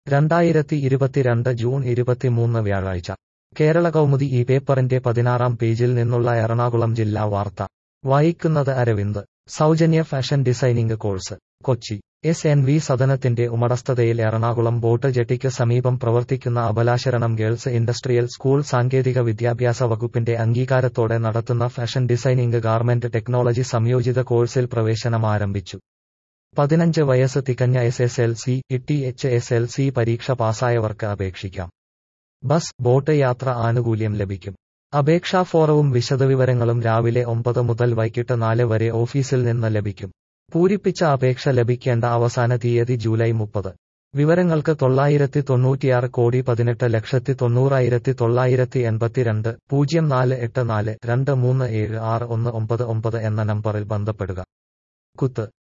രണ്ടായിരത്തി ഇരുപത്തിരണ്ട് ജൂൺ ഇരുപത്തിമൂന്ന് വ്യാഴാഴ്ച കേരള കൗമുദി ഈ പേപ്പറിന്റെ പതിനാറാം പേജിൽ നിന്നുള്ള എറണാകുളം ജില്ലാ വാർത്ത വായിക്കുന്നത് അരവിന്ദ് സൗജന്യ fashion designing course Kochi S N V സദനത്തിന്റെ ഉടമസ്ഥതയിൽ എറണാകുളം ബോട്ട് ജെട്ടിക്ക് സമീപം പ്രവർത്തിക്കുന്ന അബലാശരണം ഗേൾസ് ഇൻഡസ്ട്രിയൽ സ്കൂൾ സാങ്കേതിക വിദ്യാഭ്യാസ വകുപ്പിന്റെ അംഗീകാരത്തോടെ നടത്തുന്ന ഫാഷൻ ഡിസൈനിംഗ് ഗാർമെന്റ് ടെക്നോളജി സംയോജിത കോഴ്സിൽ പ്രവേശനം ആരംഭിച്ചു പതിനഞ്ച് വയസ്സ് തികഞ്ഞ എസ് എസ് എൽ സി ഇട്ടി എച്ച് എസ് എൽ സി പരീക്ഷ പാസ്സായവർക്ക് അപേക്ഷിക്കാം ബസ് ബോട്ട് യാത്ര ആനുകൂല്യം ലഭിക്കും അപേക്ഷാ ഫോറവും വിശദവിവരങ്ങളും രാവിലെ ഒമ്പത് മുതൽ വൈകിട്ട് നാല് വരെ ഓഫീസിൽ നിന്ന് ലഭിക്കും പൂരിപ്പിച്ച അപേക്ഷ ലഭിക്കേണ്ട അവസാന തീയതി ജൂലൈ മുപ്പത് വിവരങ്ങൾക്ക് തൊള്ളായിരത്തി തൊണ്ണൂറ്റിയാറ് കോടി പതിനെട്ട് ലക്ഷത്തി തൊണ്ണൂറായിരത്തി തൊള്ളായിരത്തി എൺപത്തിരണ്ട് പൂജ്യം നാല് എട്ട് നാല് രണ്ട് മൂന്ന് ഏഴ് ആറ് ഒന്ന് ഒമ്പത് ഒമ്പത് എന്ന നമ്പറിൽ ബന്ധപ്പെടുക കുത്ത്